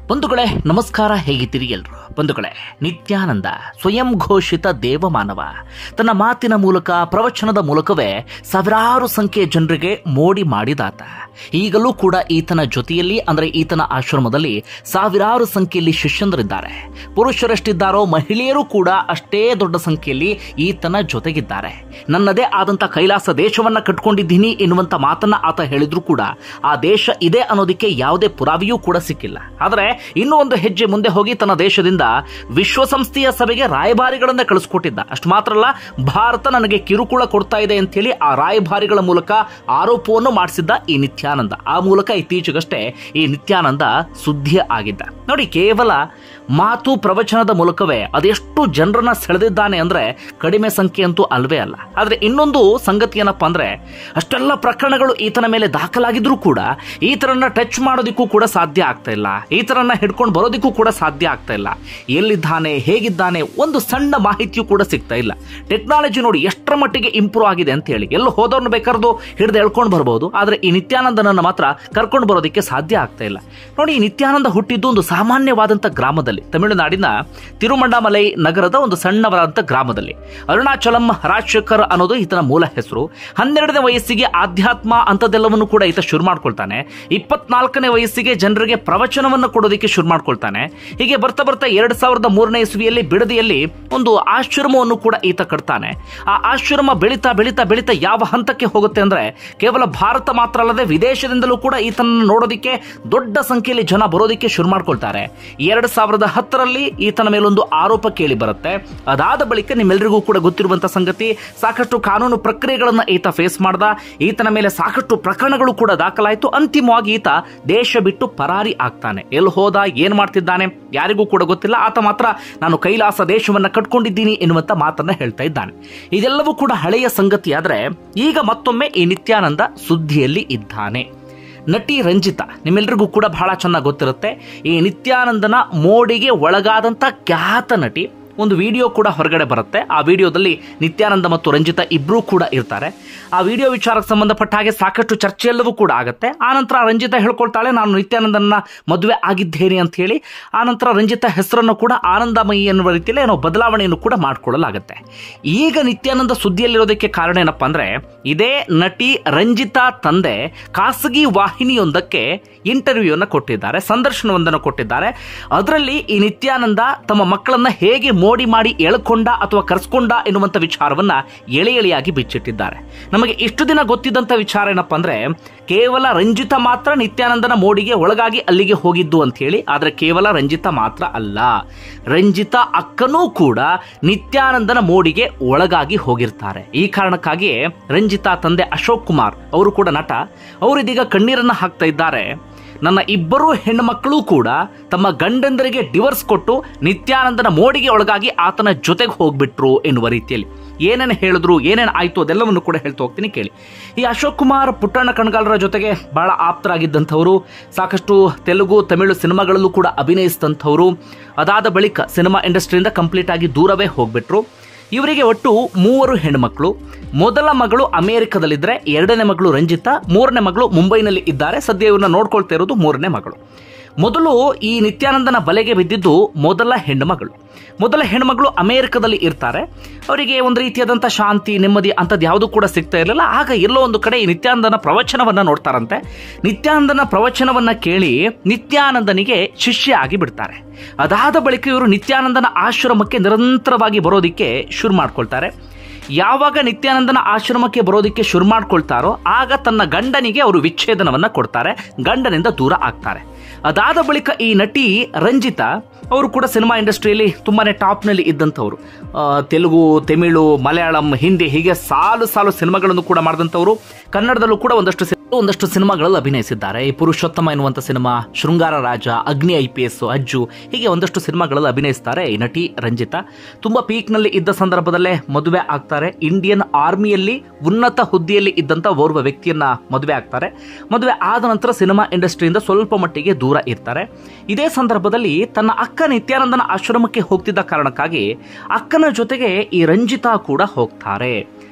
ಬಂಧುಗಳೇ ನಮಸ್ಕಾರ ಹೇಗಿದ್ದೀರಿ ಎಲ್ರು ಬಂಧುಗಳೇ ನಿತ್ಯಾನಂದ ಸ್ವಯಂ ಘೋಷಿತ ದೇವಮಾನವ ತನ್ನ ಮಾತಿನ ಮೂಲಕ ಪ್ರವಚನದ ಮೂಲಕವೇ ಸಾವಿರಾರು ಸಂಖ್ಯೆಯ ಜನರಿಗೆ ಮೋಡಿ ಮಾಡಿದಾತ ಈಗಲೂ ಕೂಡ ಈತನ ಜೊತೆಯಲ್ಲಿ ಅಂದರೆ ಈತನ ಆಶ್ರಮದಲ್ಲಿ ಸಾವಿರಾರು ಸಂಖ್ಯೆಯಲ್ಲಿ ಶಿಷ್ಯಂದರಿದ್ದಾರೆ ಪುರುಷರಷ್ಟಿದ್ದಾರೋ ಮಹಿಳೆಯರು ಕೂಡ ಅಷ್ಟೇ ದೊಡ್ಡ ಸಂಖ್ಯೆಯಲ್ಲಿ ಈತನ ಜೊತೆಗಿದ್ದಾರೆ ನನ್ನದೇ ಆದಂತ ಕೈಲಾಸ ದೇಶವನ್ನ ಕಟ್ಕೊಂಡಿದ್ದೀನಿ ಎನ್ನುವಂತ ಮಾತನ್ನ ಆತ ಹೇಳಿದ್ರು ಕೂಡ ಆ ದೇಶ ಇದೆ ಅನ್ನೋದಕ್ಕೆ ಯಾವುದೇ ಪುರಾವೆಯೂ ಕೂಡ ಸಿಕ್ಕಿಲ್ಲ ಆದರೆ ಇನ್ನೂ ಒಂದು ಹೆಜ್ಜೆ ಮುಂದೆ ಹೋಗಿ ತನ್ನ ದೇಶದಿಂದ ವಿಶ್ವಸಂಸ್ಥೆಯ ಸಭೆಗೆ ರಾಯಭಾರಿಗಳನ್ನ ಕಳಿಸ್ಕೊಟ್ಟಿದ್ದ ಅಷ್ಟು ಮಾತ್ರ ಅಲ್ಲ ಭಾರತ ನನಗೆ ಕಿರುಕುಳ ಕೊಡ್ತಾ ಇದೆ ಅಂತ ಹೇಳಿ ಆ ರಾಯಭಾರಿಗಳ ಮೂಲಕ ಆರೋಪವನ್ನು ಮಾಡಿಸಿದ್ದ ಈ ನಿತ್ಯಾನಂದ ಆ ಮೂಲಕ ಇತ್ತೀಚೆಗಷ್ಟೇ ಈ ನಿತ್ಯಾನಂದ ಸುದ್ದಿ ಆಗಿದ್ದ ನೋಡಿ ಕೇವಲ ಮಾತು ಪ್ರವಚನದ ಮೂಲಕವೇ ಅದೆಷ್ಟು ಜನರನ್ನ ಸೆಳೆದಿದ್ದಾನೆ ಅಂದ್ರೆ ಕಡಿಮೆ ಸಂಖ್ಯೆ ಅಂತೂ ಅಲ್ವೇ ಅಲ್ಲ ಆದ್ರೆ ಇನ್ನೊಂದು ಸಂಗತಿ ಏನಪ್ಪಾ ಅಂದ್ರೆ ಅಷ್ಟೆಲ್ಲ ಪ್ರಕರಣಗಳು ಈತನ ಮೇಲೆ ದಾಖಲಾಗಿದ್ರೂ ಕೂಡ ಈತರನ್ನ ಟಚ್ ಮಾಡೋದಿಕ್ಕೂ ಕೂಡ ಸಾಧ್ಯ ಆಗ್ತಾ ಇಲ್ಲ ಈತರನ್ನ ಹಿಡ್ಕೊಂಡು ಬರೋದಿಕ್ಕೂ ಕೂಡ ಸಾಧ್ಯ ಆಗ್ತಾ ಇಲ್ಲ ಎಲ್ಲಿದ್ದಾನೆ ಹೇಗಿದ್ದಾನೆ ಒಂದು ಸಣ್ಣ ಮಾಹಿತಿಯೂ ಕೂಡ ಸಿಗ್ತಾ ಇಲ್ಲ ಟೆಕ್ನಾಲಜಿ ನೋಡಿ ಎಷ್ಟರ ಮಟ್ಟಿಗೆ ಇಂಪ್ರೂವ್ ಆಗಿದೆ ಅಂತ ಹೇಳಿ ಎಲ್ಲ ಹೋದವ್ರನ್ನ ಬೇಕಾದ್ರು ಹಿಡಿದು ಎಳ್ಕೊಂಡು ಬರ್ಬೋದು ಆದ್ರೆ ಈ ನಿತ್ಯಾನಂದನನ್ನ ಮಾತ್ರ ಕರ್ಕೊಂಡು ಬರೋದಕ್ಕೆ ಸಾಧ್ಯ ಆಗ್ತಾ ಇಲ್ಲ ನೋಡಿ ಈ ನಿತ್ಯಾನಂದ ಹುಟ್ಟಿದ್ದು ಒಂದು ಸಾಮಾನ್ಯವಾದಂಥ ಗ್ರಾಮದಲ್ಲಿ ತಮಿಳುನಾಡಿನ ತಿರುಮಂಡಮಲೈ ನಗರದ ಒಂದು ಸಣ್ಣವರಾದಂಥ ಗ್ರಾಮದಲ್ಲಿ ಅರುಣಾಚಲಂ ರಾಜಶೇಖರ್ ಅನ್ನೋದು ಈತನ ಮೂಲ ಹೆಸರು ಹನ್ನೆರಡನೇ ವಯಸ್ಸಿಗೆ ಆಧ್ಯಾತ್ಮ ಅಂಥದ್ದೆಲ್ಲವನ್ನು ಕೂಡ ಈತ ಶುರು ಮಾಡ್ಕೊಳ್ತಾನೆ ಇಪ್ಪತ್ನಾಲ್ಕನೇ ವಯಸ್ಸಿಗೆ ಜನರಿಗೆ ಪ್ರವಚನವನ್ನು ಕೊಡೋದಕ್ಕೆ ಶುರು ಮಾಡ್ಕೊಳ್ತಾನೆ ಹೀಗೆ ಬರ್ತಾ ಬರ್ತಾ ಎರಡ್ ಸಾವಿರದ ಮೂರನೇ ಇಸ್ವಿಯಲ್ಲಿ ಬಿಡದಿಯಲ್ಲಿ ಒಂದು ಆಶ್ರಮವನ್ನು ಕೂಡ ಈತ ಕಟ್ತಾನೆ ಆ ಆಶ್ರಮ ಬೆಳೀತಾ ಬೆಳೀತಾ ಬೆಳೀತಾ ಯಾವ ಹಂತಕ್ಕೆ ಹೋಗುತ್ತೆ ಅಂದ್ರೆ ಕೇವಲ ಭಾರತ ಮಾತ್ರ ಅಲ್ಲದೆ ವಿದೇಶದಿಂದಲೂ ಕೂಡ ಈತನನ್ನು ನೋಡೋದಿಕ್ಕೆ ದೊಡ್ಡ ಸಂಖ್ಯೆಯಲ್ಲಿ ಜನ ಬರೋದಿಕ್ಕೆ ಶುರು ಮಾಡ್ಕೊಳ್ತಾರೆ ಎರಡ್ ಸಾವಿರದ ಹತ್ತರಲ್ಲಿ ಈತನ ಮೇಲೊಂದು ಆರೋಪ ಕೇಳಿ ಬರುತ್ತೆ ಅದಾದ ಬಳಿಕ ನಿಮ್ಮೆಲ್ಲರಿಗೂ ಕೂಡ ಗೊತ್ತಿರುವಂತಹ ಸಂಗತಿ ಸಾಕಷ್ಟು ಕಾನೂನು ಪ್ರಕ್ರಿಯೆಗಳನ್ನ ಈತ ಫೇಸ್ ಮಾಡ್ದ ಈತನ ಮೇಲೆ ಸಾಕಷ್ಟು ಪ್ರಕರಣಗಳು ಕೂಡ ದಾಖಲಾಯಿತು ಅಂತಿಮವಾಗಿ ಈತ ದೇಶ ಬಿಟ್ಟು ಪರಾರಿ ಆಗ್ತಾನೆ ಎಲ್ಲಿ ಹೋದ ಏನ್ ಮಾಡ್ತಿದ್ದಾನೆ ಯಾರಿಗೂ ಕೂಡ ಗೊತ್ತಿಲ್ಲ ಆತ ಮಾತ್ರ ನಾನು ಕೈಲಾಸ ದೇಶವನ್ನ ಕಟ್ಕೊಂಡಿದ್ದೀನಿ ಎನ್ನುವಂತ ಮಾತನ್ನ ಹೇಳ್ತಾ ಇದ್ದಾನೆ ಇದೆಲ್ಲವೂ ಕೂಡ ಹಳೆಯ ಸಂಗತಿ ಆದ್ರೆ ಈಗ ಮತ್ತೊಮ್ಮೆ ಈ ನಿತ್ಯಾನಂದ ಸುದ್ದಿಯಲ್ಲಿ ಇದ್ದಾನೆ ನಟಿ ರಂಜಿತಾ ನಿಮ್ಮೆಲ್ರಿಗೂ ಕೂಡ ಬಹಳ ಚೆನ್ನಾಗಿ ಗೊತ್ತಿರುತ್ತೆ ಈ ನಿತ್ಯಾನಂದನ ಮೋಡಿಗೆ ಒಳಗಾದಂಥ ಖ್ಯಾತ ನಟಿ ಒಂದು ವಿಡಿಯೋ ಕೂಡ ಹೊರಗಡೆ ಬರುತ್ತೆ ಆ ವಿಡಿಯೋದಲ್ಲಿ ನಿತ್ಯಾನಂದ ಮತ್ತು ರಂಜಿತಾ ಇಬ್ಬರೂ ಕೂಡ ಇರ್ತಾರೆ ಆ ವಿಡಿಯೋ ವಿಚಾರಕ್ಕೆ ಸಂಬಂಧಪಟ್ಟ ಹಾಗೆ ಸಾಕಷ್ಟು ಚರ್ಚೆಯೆಲ್ಲವೂ ಕೂಡ ಆಗುತ್ತೆ ಆನಂತರ ರಂಜಿತಾ ಹೇಳ್ಕೊಳ್ತಾಳೆ ನಾನು ನಿತ್ಯಾನಂದನ ಮದುವೆ ಆಗಿದ್ದೇನೆ ಅಂತ ಹೇಳಿ ಆನಂತರ ರಂಜಿತಾ ಹೆಸರನ್ನು ಕೂಡ ಆನಂದಮಯಿ ಎನ್ನುವ ರೀತಿಯಲ್ಲಿ ಏನೋ ಬದಲಾವಣೆಯನ್ನು ಕೂಡ ಮಾಡಿಕೊಳ್ಳಲಾಗುತ್ತೆ ಈಗ ನಿತ್ಯಾನಂದ ಸುದ್ದಿಯಲ್ಲಿರೋದಕ್ಕೆ ಕಾರಣ ಏನಪ್ಪಾ ಅಂದ್ರೆ ಇದೇ ನಟಿ ರಂಜಿತಾ ತಂದೆ ಖಾಸಗಿ ವಾಹಿನಿಯೊಂದಕ್ಕೆ ಇಂಟರ್ವ್ಯೂನ ಕೊಟ್ಟಿದ್ದಾರೆ ಸಂದರ್ಶನವೊಂದನ್ನು ಕೊಟ್ಟಿದ್ದಾರೆ ಅದರಲ್ಲಿ ಈ ನಿತ್ಯಾನಂದ ತಮ್ಮ ಮಕ್ಕಳನ್ನ ಹೇಗೆ ಮೋಡಿ ಮಾಡಿ ಎಳ್ಕೊಂಡ ಅಥವಾ ಕರ್ಸ್ಕೊಂಡ ಎನ್ನುವಂತ ವಿಚಾರವನ್ನ ಎಳೆ ಎಳೆಯಾಗಿ ಬಿಚ್ಚಿಟ್ಟಿದ್ದಾರೆ ನಮಗೆ ಇಷ್ಟು ದಿನ ಗೊತ್ತಿದ್ದಂತ ವಿಚಾರ ಏನಪ್ಪಾ ಅಂದ್ರೆ ಕೇವಲ ರಂಜಿತ ಮಾತ್ರ ನಿತ್ಯಾನಂದನ ಮೋಡಿಗೆ ಒಳಗಾಗಿ ಅಲ್ಲಿಗೆ ಹೋಗಿದ್ದು ಅಂತ ಹೇಳಿ ಆದ್ರೆ ಕೇವಲ ರಂಜಿತ ಮಾತ್ರ ಅಲ್ಲ ರಂಜಿತ ಅಕ್ಕನೂ ಕೂಡ ನಿತ್ಯಾನಂದನ ಮೋಡಿಗೆ ಒಳಗಾಗಿ ಹೋಗಿರ್ತಾರೆ ಈ ಕಾರಣಕ್ಕಾಗಿಯೇ ರಂಜಿತಾ ತಂದೆ ಅಶೋಕ್ ಕುಮಾರ್ ಅವರು ಕೂಡ ನಟ ಅವರು ಇದೀಗ ಕಣ್ಣೀರನ್ನ ಹಾಕ್ತಾ ಇದ್ದಾರೆ ನನ್ನ ಇಬ್ಬರೂ ಹೆಣ್ಣುಮಕ್ಕಳು ಕೂಡ ತಮ್ಮ ಗಂಡಂದರಿಗೆ ಡಿವರ್ಸ್ ಕೊಟ್ಟು ನಿತ್ಯಾನಂದನ ಮೋಡಿಗೆ ಒಳಗಾಗಿ ಆತನ ಜೊತೆಗೆ ಹೋಗ್ಬಿಟ್ರು ಎನ್ನುವ ರೀತಿಯಲ್ಲಿ ಏನೇನು ಹೇಳಿದ್ರು ಏನೇನು ಆಯ್ತು ಅದೆಲ್ಲವನ್ನು ಕೂಡ ಹೇಳ್ತಾ ಹೋಗ್ತೀನಿ ಕೇಳಿ ಈ ಅಶೋಕ್ ಕುಮಾರ್ ಪುಟ್ಟಣ್ಣ ಕಣ್ಗಾಲರ ಜೊತೆಗೆ ಬಹಳ ಆಪ್ತರಾಗಿದ್ದಂಥವರು ಸಾಕಷ್ಟು ತೆಲುಗು ತಮಿಳು ಸಿನಿಮಾಗಳಲ್ಲೂ ಕೂಡ ಅಭಿನಯಿಸಿದಂಥವರು ಅದಾದ ಬಳಿಕ ಸಿನಿಮಾ ಇಂಡಸ್ಟ್ರಿಯಿಂದ ಕಂಪ್ಲೀಟ್ ಆಗಿ ದೂರವೇ ಹೋಗ್ಬಿಟ್ರು ಇವರಿಗೆ ಒಟ್ಟು ಮೂವರು ಹೆಣ್ಮಕ್ಳು ಮೊದಲ ಮಗಳು ಅಮೆರಿಕದಲ್ಲಿದ್ದರೆ ಎರಡನೇ ಮಗಳು ರಂಜಿತಾ ಮೂರನೇ ಮಗಳು ಮುಂಬೈನಲ್ಲಿ ಇದ್ದಾರೆ ಸದ್ಯ ಇವ್ರನ್ನ ನೋಡ್ಕೊಳ್ತಾ ಇರೋದು ಮೂರನೇ ಮಗಳು ಮೊದಲು ಈ ನಿತ್ಯಾನಂದನ ಬಲೆಗೆ ಬಿದ್ದಿದ್ದು ಮೊದಲ ಹೆಣ್ಣುಮಗಳು ಮೊದಲ ಹೆಣ್ಮಗಳು ಅಮೆರಿಕದಲ್ಲಿ ಇರ್ತಾರೆ ಅವರಿಗೆ ಒಂದು ರೀತಿಯಾದಂಥ ಶಾಂತಿ ನೆಮ್ಮದಿ ಅಂಥದ್ದು ಯಾವುದೂ ಕೂಡ ಸಿಗ್ತಾ ಇರಲಿಲ್ಲ ಆಗ ಎಲ್ಲೋ ಒಂದು ಕಡೆ ಈ ನಿತ್ಯಾನಂದನ ಪ್ರವಚನವನ್ನ ನೋಡ್ತಾರಂತೆ ನಿತ್ಯಾನಂದನ ಪ್ರವಚನವನ್ನ ಕೇಳಿ ನಿತ್ಯಾನಂದನಿಗೆ ಶಿಷ್ಯ ಆಗಿ ಬಿಡ್ತಾರೆ ಅದಾದ ಬಳಿಕ ಇವರು ನಿತ್ಯಾನಂದನ ಆಶ್ರಮಕ್ಕೆ ನಿರಂತರವಾಗಿ ಬರೋದಿಕ್ಕೆ ಶುರು ಮಾಡ್ಕೊಳ್ತಾರೆ ಯಾವಾಗ ನಿತ್ಯಾನಂದನ ಆಶ್ರಮಕ್ಕೆ ಬರೋದಕ್ಕೆ ಶುರು ಮಾಡ್ಕೊಳ್ತಾರೋ ಆಗ ತನ್ನ ಗಂಡನಿಗೆ ಅವರು ವಿಚ್ಛೇದನವನ್ನ ಕೊಡ್ತಾರೆ ಗಂಡನಿಂದ ದೂರ ಆಗ್ತಾರೆ ಅದಾದ ಬಳಿಕ ಈ ನಟಿ ರಂಜಿತಾ ಅವರು ಕೂಡ ಸಿನಿಮಾ ಇಂಡಸ್ಟ್ರಿಯಲ್ಲಿ ತುಂಬಾನೇ ಟಾಪ್ನಲ್ಲಿ ಇದ್ದಂಥವ್ರು ಆ, ತೆಲುಗು ತಮಿಳು ಮಲಯಾಳಂ ಹಿಂದಿ ಹೀಗೆ ಸಾಲು ಸಾಲು ಸಿನಿಮಾಗಳನ್ನು ಕೂಡ ಮಾಡಿದಂಥವ್ರು ಕನ್ನಡದಲ್ಲೂ ಕೂಡ ಒಂದಷ್ಟು ಸಿ- ಒಂದಷ್ಟು ಸಿನಿಮಾಗಳಲ್ಲಿ ಅಭಿನಯಿಸಿದ್ದಾರೆ ಈ ಪುರುಷೋತ್ತಮ ಎನ್ನುವಂಥ ಸಿನಿಮಾ ಶೃಂಗಾರ ರಾಜ ಅಗ್ನಿ ಐ ಪಿ ಎಸ್ ಅಜ್ಜು ಹೀಗೆ ಒಂದಷ್ಟು ಸಿನಿಮಾಗಳಲ್ಲಿ ಅಭಿನಯಿಸ್ತಾರೆ ಈ ನಟಿ ರಂಜಿತಾ ತುಂಬಾ ಪೀಕ್ನಲ್ಲಿ ಇದ್ದ ಸಂದರ್ಭದಲ್ಲೇ ಮದುವೆ ಆಗ್ತಾರೆ ಇಂಡಿಯನ್ ಆರ್ಮಿಯಲ್ಲಿ ಉನ್ನತ ಹುದ್ದೆಯಲ್ಲಿ ಇದ್ದಂಥ ಓರ್ವ ವ್ಯಕ್ತಿಯನ್ನ ಮದುವೆ ಆಗ್ತಾರೆ ಮದುವೆ ಆದ ನಂತರ ಸಿನಿಮಾ ಇಂಡಸ್ಟ್ರಿಯಿಂದ ಸ್ವಲ್ಪ ಮಟ್ಟಿಗೆ ದೂರ ಇರ್ತಾರೆ ಇದೇ ಸಂದರ್ಭದಲ್ಲಿ ತನ್ನ ಅಕ್ಕ ನಿತ್ಯಾನಂದನ ಆಶ್ರಮಕ್ಕೆ ಹೋಗ್ತಿದ್ದ ಕಾರಣಕ್ಕಾಗಿ ಅಕ್ಕನ ಜೊತೆಗೆ ಈ ರಂಜಿತಾ ಕೂಡ ಹೋಗ್ತಾರೆ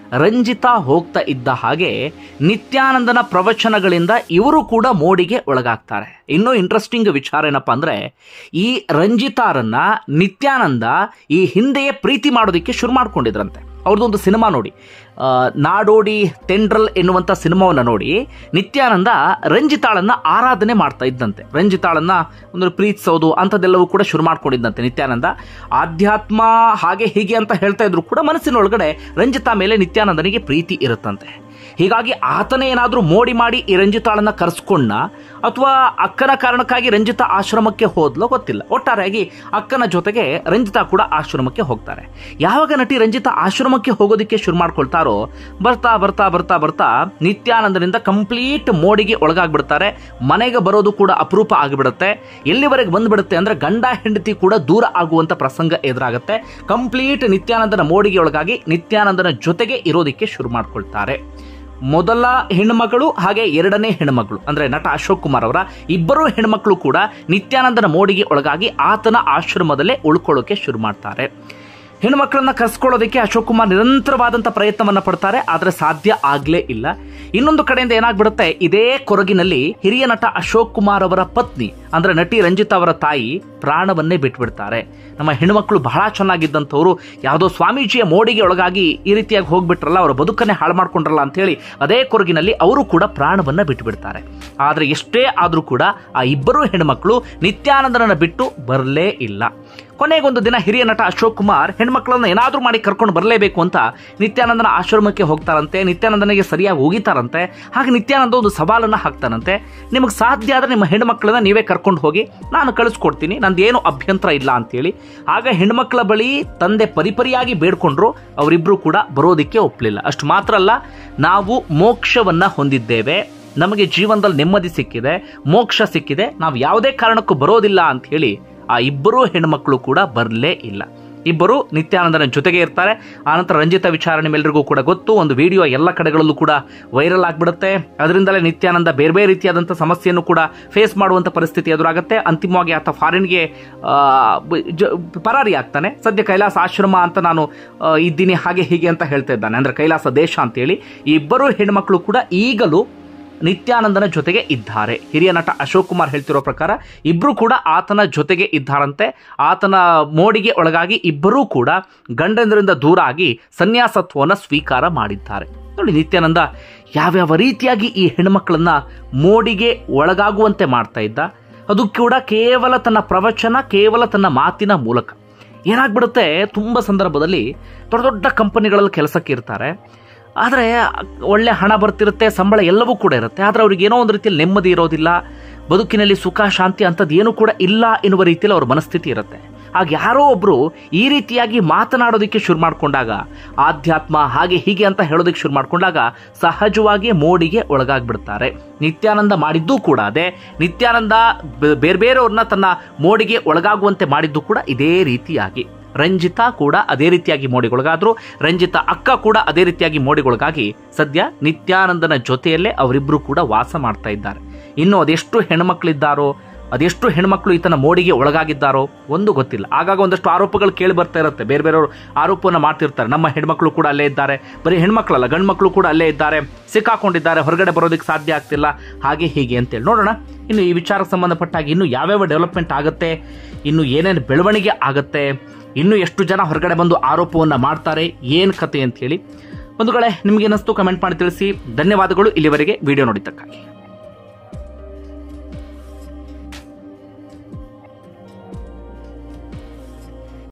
ರಂಜಿತಾ ಹೋಗ್ತಾ ಇದ್ದ ಹಾಗೆ ನಿತ್ಯಾನಂದನ ಪ್ರವಚನಗಳಿಂದ ಇವರು ಕೂಡ ಮೋಡಿಗೆ ಒಳಗಾಗ್ತಾರೆ ಇನ್ನೂ ಇಂಟ್ರೆಸ್ಟಿಂಗ್ ವಿಚಾರ ಏನಪ್ಪಾ ಅಂದ್ರೆ ಈ ರಂಜಿತಾರನ್ನ ನಿತ್ಯಾನಂದ ಈ ಹಿಂದೆಯೇ ಪ್ರೀತಿ ಮಾಡೋದಕ್ಕೆ ಶುರು ಮಾಡ್ಕೊಂಡಿದ್ರಂತೆ ಅವ್ರದ್ದೊಂದು ಸಿನಿಮಾ ನೋಡಿ ಆ, ನಾಡೋಡಿ ತೆಂಡ್ರಲ್ ಎನ್ನುವಂಥ ಸಿನಿಮಾವನ್ನು ನೋಡಿ ನಿತ್ಯಾನಂದ ರಂಜಿತಾಳನ್ನ ಆರಾಧನೆ ಮಾಡ್ತಾ ಇದ್ದಂತೆ ರಂಜಿತಾಳನ್ನ ಒಂದು ಪ್ರೀತಿಸೋದು ಅಂಥದ್ದೆಲ್ಲವೂ ಕೂಡ ಶುರು ಮಾಡ್ಕೊಂಡಿದ್ದಂತೆ ನಿತ್ಯಾನಂದ ಆಧ್ಯಾತ್ಮ ಹಾಗೆ ಹೀಗೆ ಅಂತ ಹೇಳ್ತಾ ಇದ್ರು ಕೂಡ ಮನಸ್ಸಿನೊಳಗಡೆ ರಂಜಿತಾ ಮೇಲೆ ನಿತ್ಯಾನಂದನಿಗೆ ಪ್ರೀತಿ ಇರುತ್ತಂತೆ ಹೀಗಾಗಿ ಆತನೇ ಏನಾದರೂ ಮೋಡಿ ಮಾಡಿ ಈ ರಂಜಿತಾಳನ್ನ ಕರೆಸ್ಕೊಂಡ ಅಥವಾ ಅಕ್ಕನ ಕಾರಣಕ್ಕಾಗಿ ರಂಜಿತಾ ಆಶ್ರಮಕ್ಕೆ ಹೋದ್ಲೋ ಗೊತ್ತಿಲ್ಲ ಒಟ್ಟಾರೆಯಾಗಿ ಅಕ್ಕನ ಜೊತೆಗೆ ರಂಜಿತಾ ಕೂಡ ಆಶ್ರಮಕ್ಕೆ ಹೋಗ್ತಾರೆ ಯಾವಾಗ ನಟಿ ರಂಜಿತಾ ಆಶ್ರಮಕ್ಕೆ ಹೋಗೋದಕ್ಕೆ ಶುರು ಮಾಡ್ಕೊಳ್ತಾರೋ ಬರ್ತಾ ಬರ್ತಾ ಬರ್ತಾ ಬರ್ತಾ ನಿತ್ಯಾನಂದನಿಂದ ಕಂಪ್ಲೀಟ್ ಮೋಡಿಗೆ ಒಳಗಾಗ್ಬಿಡ್ತಾರೆ ಮನೆಗೆ ಬರೋದು ಕೂಡ ಅಪರೂಪ ಆಗಿಬಿಡುತ್ತೆ ಎಲ್ಲಿವರೆಗೆ ಬಂದ್ಬಿಡುತ್ತೆ ಅಂದ್ರೆ ಗಂಡ ಹೆಂಡತಿ ಕೂಡ ದೂರ ಆಗುವಂತ ಪ್ರಸಂಗ ಎದುರಾಗುತ್ತೆ ಕಂಪ್ಲೀಟ್ ನಿತ್ಯಾನಂದನ ಮೋಡಿಗೆ ಒಳಗಾಗಿ ನಿತ್ಯಾನಂದನ ಜೊತೆಗೆ ಇರೋದಕ್ಕೆ ಶುರು ಮಾಡ್ಕೊಳ್ತಾರೆ ಮೊದಲ ಹೆಣ್ಮಗಳು ಹಾಗೆ ಎರಡನೇ ಹೆಣ್ಮಗಳು ಅಂದ್ರೆ ನಟ ಅಶೋಕ್ ಕುಮಾರ್ ಅವರ ಇಬ್ಬರು ಹೆಣ್ಮಕ್ಳು ಕೂಡ ನಿತ್ಯಾನಂದನ ಮೋಡಿಗೆ ಒಳಗಾಗಿ ಆತನ ಆಶ್ರಮದಲ್ಲೇ ಉಳ್ಕೊಳ್ಳೋಕೆ ಶುರು ಮಾಡ್ತಾರೆ ಹೆಣ್ಮಕ್ಳನ್ನ ಕರ್ಸ್ಕೊಳ್ಳೋದಕ್ಕೆ ಅಶೋಕ್ ಕುಮಾರ್ ನಿರಂತರವಾದಂಥ ಪ್ರಯತ್ನವನ್ನ ಪಡ್ತಾರೆ ಆದರೆ ಸಾಧ್ಯ ಆಗ್ಲೇ ಇಲ್ಲ ಇನ್ನೊಂದು ಕಡೆಯಿಂದ ಏನಾಗ್ಬಿಡುತ್ತೆ ಇದೇ ಕೊರಗಿನಲ್ಲಿ ಹಿರಿಯ ನಟ ಅಶೋಕ್ ಕುಮಾರ್ ಅವರ ಪತ್ನಿ ಅಂದ್ರೆ ನಟಿ ರಂಜಿತಾ ಅವರ ತಾಯಿ ಪ್ರಾಣವನ್ನೇ ಬಿಟ್ಬಿಡ್ತಾರೆ ನಮ್ಮ ಹೆಣ್ಮಕ್ಳು ಬಹಳ ಚೆನ್ನಾಗಿದ್ದಂಥವ್ರು ಯಾವುದೋ ಸ್ವಾಮೀಜಿಯ ಮೋಡಿಗೆ ಒಳಗಾಗಿ ಈ ರೀತಿಯಾಗಿ ಹೋಗ್ಬಿಟ್ರಲ್ಲ ಅವರ ಬದುಕನ್ನೇ ಹಾಳು ಮಾಡ್ಕೊಂಡ್ರಲ್ಲ ಅಂತ ಹೇಳಿ ಅದೇ ಕೊರಗಿನಲ್ಲಿ ಅವರು ಕೂಡ ಪ್ರಾಣವನ್ನ ಬಿಟ್ಬಿಡ್ತಾರೆ ಆದ್ರೆ ಎಷ್ಟೇ ಆದ್ರೂ ಕೂಡ ಆ ಇಬ್ಬರು ಹೆಣ್ಮಕ್ಳು ನಿತ್ಯಾನಂದನನ್ನ ಬಿಟ್ಟು ಬರಲೇ ಇಲ್ಲ ಕೊನೆಗೊಂದು ದಿನ ಹಿರಿಯ ನಟ ಅಶೋಕ್ ಕುಮಾರ್ ಹೆಣ್ಮಕ್ಳನ್ನ ಏನಾದ್ರೂ ಮಾಡಿ ಕರ್ಕೊಂಡು ಬರಲೇಬೇಕು ಅಂತ ನಿತ್ಯಾನಂದನ ಆಶ್ರಮಕ್ಕೆ ಹೋಗ್ತಾರಂತೆ ನಿತ್ಯಾನಂದನಿಗೆ ಸರಿಯಾಗಿ ಹೋಗಿತಾರಂತೆ ಹಾಗೆ ನಿತ್ಯಾನಂದ ಒಂದು ಸವಾಲನ್ನ ಹಾಕ್ತಾನಂತೆ ನಿಮಗೆ ಸಾಧ್ಯ ಆದ್ರೆ ನಿಮ್ಮ ಹೆಣ್ಮಕ್ಳನ್ನ ನೀವೇ ಕರ್ಕೊಂಡು ಹೋಗಿ ನಾನು ಕಳಿಸ್ಕೊಡ್ತೀನಿ ನಂದೇನು ಅಭ್ಯಂತರ ಇಲ್ಲ ಅಂತೇಳಿ ಆಗ ಹೆಣ್ಮಕ್ಳ ಬಳಿ ತಂದೆ ಪರಿಪರಿಯಾಗಿ ಬೇಡ್ಕೊಂಡ್ರು ಅವರಿಬ್ರು ಕೂಡ ಬರೋದಿಕ್ಕೆ ಒಪ್ಪಲಿಲ್ಲ ಅಷ್ಟು ಮಾತ್ರ ಅಲ್ಲ ನಾವು ಮೋಕ್ಷವನ್ನ ಹೊಂದಿದ್ದೇವೆ ನಮಗೆ ಜೀವನದಲ್ಲಿ ನೆಮ್ಮದಿ ಸಿಕ್ಕಿದೆ ಮೋಕ್ಷ ಸಿಕ್ಕಿದೆ ನಾವು ಯಾವುದೇ ಕಾರಣಕ್ಕೂ ಬರೋದಿಲ್ಲ ಅಂತ ಹೇಳಿ ಆ ಇಬ್ಬರೂ ಹೆಣ್ಮಕ್ಳು ಕೂಡ ಬರಲೇ ಇಲ್ಲ ಇಬ್ಬರು ನಿತ್ಯಾನಂದನ ಜೊತೆಗೆ ಇರ್ತಾರೆ ಆನಂತರ ರಂಜಿತಾ ವಿಚಾರ ನಿಮ್ಮೆಲ್ಲರಿಗೂ ಕೂಡ ಗೊತ್ತು ಒಂದು ವಿಡಿಯೋ ಎಲ್ಲ ಕಡೆಗಳಲ್ಲೂ ಕೂಡ ವೈರಲ್ ಆಗಿಬಿಡುತ್ತೆ ಅದರಿಂದಲೇ ನಿತ್ಯಾನಂದ ಬೇರೆ ಬೇರೆ ರೀತಿಯಾದಂಥ ಸಮಸ್ಯೆಯನ್ನು ಕೂಡ ಫೇಸ್ ಮಾಡುವಂಥ ಪರಿಸ್ಥಿತಿ ಎದುರಾಗುತ್ತೆ ಅಂತಿಮವಾಗಿ ಆತ ಫಾರಿನ್ಗೆ ಆ, ಬ- ಜ- ಪರಾರಿ ಆಗ್ತಾನೆ ಸದ್ಯ ಕೈಲಾಸ ಆಶ್ರಮ ಅಂತ ನಾನು ಆ, ಇದ್ದೀನಿ ಹಾಗೆ ಹೀಗೆ ಅಂತ ಹೇಳ್ತಾ ಇದ್ದಾನೆ ಅಂದ್ರೆ ಕೈಲಾಸ ದೇಶ ಅಂತೇಳಿ ಈ ಇಬ್ಬರು ಹೆಣ್ಮಕ್ಳು ಕೂಡ ಈಗಲೂ ನಿತ್ಯಾನಂದನ ಜೊತೆಗೆ ಇದ್ದಾರೆ ಹಿರಿಯ ನಟ ಅಶೋಕ್ ಕುಮಾರ್ ಹೇಳ್ತಿರೋ ಪ್ರಕಾರ ಇಬ್ಬರು ಕೂಡ ಆತನ ಜೊತೆಗೆ ಇದ್ದಾರಂತೆ ಆತನ ಮೋಡಿಗೆ ಒಳಗಾಗಿ ಇಬ್ಬರೂ ಕೂಡ ಗಂಡಂದರಿಂದ ದೂರ ಆಗಿ ಸನ್ಯಾಸತ್ವವನ್ನು ಸ್ವೀಕಾರ ಮಾಡಿದ್ದಾರೆ ನೋಡಿ ನಿತ್ಯಾನಂದ ಯಾವ್ಯಾವ ರೀತಿಯಾಗಿ ಈ ಹೆಣ್ಮಕ್ಳನ್ನ ಮೋಡಿಗೆ ಒಳಗಾಗುವಂತೆ ಮಾಡ್ತಾ ಇದ್ದ ಅದು ಕೂಡ ಕೇವಲ ತನ್ನ ಪ್ರವಚನ ಕೇವಲ ತನ್ನ ಮಾತಿನ ಮೂಲಕ ಏನಾಗ್ಬಿಡುತ್ತೆ ತುಂಬ ಸಂದರ್ಭದಲ್ಲಿ ದೊಡ್ಡ ದೊಡ್ಡ ಕಂಪನಿಗಳಲ್ಲಿ ಕೆಲಸಕ್ಕೆ ಇರ್ತಾರೆ ಆದರೆ ಒಳ್ಳೆ ಹಣ ಬರ್ತಿರುತ್ತೆ ಸಂಬಳ ಎಲ್ಲವೂ ಕೂಡ ಇರುತ್ತೆ ಆದರೆ ಅವ್ರಿಗೆ ಏನೋ ಒಂದು ರೀತಿಯಲ್ಲಿ ನೆಮ್ಮದಿ ಇರೋದಿಲ್ಲ ಬದುಕಿನಲ್ಲಿ ಸುಖ ಶಾಂತಿ ಅಂಥದ್ದು ಏನೂ ಕೂಡ ಇಲ್ಲ ಎನ್ನುವ ರೀತಿಯಲ್ಲಿ ಅವ್ರ ಮನಸ್ಥಿತಿ ಇರುತ್ತೆ ಆಗ ಯಾರೋ ಒಬ್ರು ಈ ರೀತಿಯಾಗಿ ಮಾತನಾಡೋದಕ್ಕೆ ಶುರು ಮಾಡ್ಕೊಂಡಾಗ ಆಧ್ಯಾತ್ಮ ಹಾಗೆ ಹೀಗೆ ಅಂತ ಹೇಳೋದಕ್ಕೆ ಶುರು ಮಾಡ್ಕೊಂಡಾಗ ಸಹಜವಾಗಿ ಮೋಡಿಗೆ ಒಳಗಾಗ್ಬಿಡ್ತಾರೆ ನಿತ್ಯಾನಂದ ಮಾಡಿದ್ದೂ ಕೂಡ ಅದೇ ನಿತ್ಯಾನಂದ ಬ- ಬೇರೆ ಬೇರೆಯವ್ರನ್ನ ತನ್ನ ಮೋಡಿಗೆ ಒಳಗಾಗುವಂತೆ ಮಾಡಿದ್ದು ಕೂಡ ಇದೇ ರೀತಿಯಾಗಿ ರಂಜಿತಾ ಕೂಡ ಅದೇ ರೀತಿಯಾಗಿ ಮೋಡಿಗೊಳಗಾದ್ರು ರಂಜಿತಾ ಅಕ್ಕ ಕೂಡ ಅದೇ ರೀತಿಯಾಗಿ ಮೋಡಿಗೊಳಗಾಗಿ ಸದ್ಯ ನಿತ್ಯಾನಂದನ ಜೊತೆಯಲ್ಲೇ ಅವರಿಬ್ರು ಕೂಡ ವಾಸ ಮಾಡ್ತಾ ಇದ್ದಾರೆ ಇನ್ನು ಅದೆಷ್ಟು ಹೆಣ್ಮಕ್ಳಿದ್ದಾರೋ ಅದೆಷ್ಟು ಹೆಣ್ಮಕ್ಳು ಈತನ ಮೋಡಿಗೆ ಒಳಗಾಗಿದ್ದಾರೋ ಒಂದು ಗೊತ್ತಿಲ್ಲ ಆಗಾಗ ಒಂದಷ್ಟು ಆರೋಪಗಳು ಕೇಳಿ ಬರ್ತಾ ಇರುತ್ತೆ ಬೇರೆ ಬೇರೆಯವರು ಆರೋಪವನ್ನು ಮಾಡ್ತಿರ್ತಾರೆ ನಮ್ಮ ಹೆಣ್ಮಕ್ಳು ಕೂಡ ಅಲ್ಲೇ ಇದ್ದಾರೆ ಬರೀ ಹೆಣ್ಮಕ್ಳಲ್ಲ ಗಂಡು ಮಕ್ಕಳು ಕೂಡ ಅಲ್ಲೇ ಇದ್ದಾರೆ ಸಿಕ್ಕಾಕೊಂಡಿದ್ದಾರೆ ಹೊರಗಡೆ ಬರೋದಕ್ಕೆ ಸಾಧ್ಯ ಆಗ್ತಿಲ್ಲ ಹಾಗೆ ಹೀಗೆ ಅಂತೇಳಿ ನೋಡೋಣ ಇನ್ನು ಈ ವಿಚಾರಕ್ಕೆ ಸಂಬಂಧಪಟ್ಟಾಗಿ ಇನ್ನು ಯಾವ್ಯಾವ ಡೆವಲಪ್ಮೆಂಟ್ ಆಗುತ್ತೆ ಇನ್ನು ಏನೇನು ಬೆಳವಣಿಗೆ ಆಗುತ್ತೆ ಇನ್ನು ಎಷ್ಟು ಜನ ಹೊರಗಡೆ ಬಂದು ಆರೋಪವನ್ನು ಮಾಡ್ತಾರೆ ಏನು ಕತೆ ಅಂತ ಹೇಳಿ ಒಂದು ಕಡೆ ನಿಮ್ಗೆ ಏನಿಸ್ತು ಕಮೆಂಟ್ ಮಾಡಿ ತಿಳಿಸಿ ಧನ್ಯವಾದಗಳು ಇಲ್ಲಿವರೆಗೆ ವಿಡಿಯೋ ನೋಡಿದ್ದಕ್ಕಾಗಿ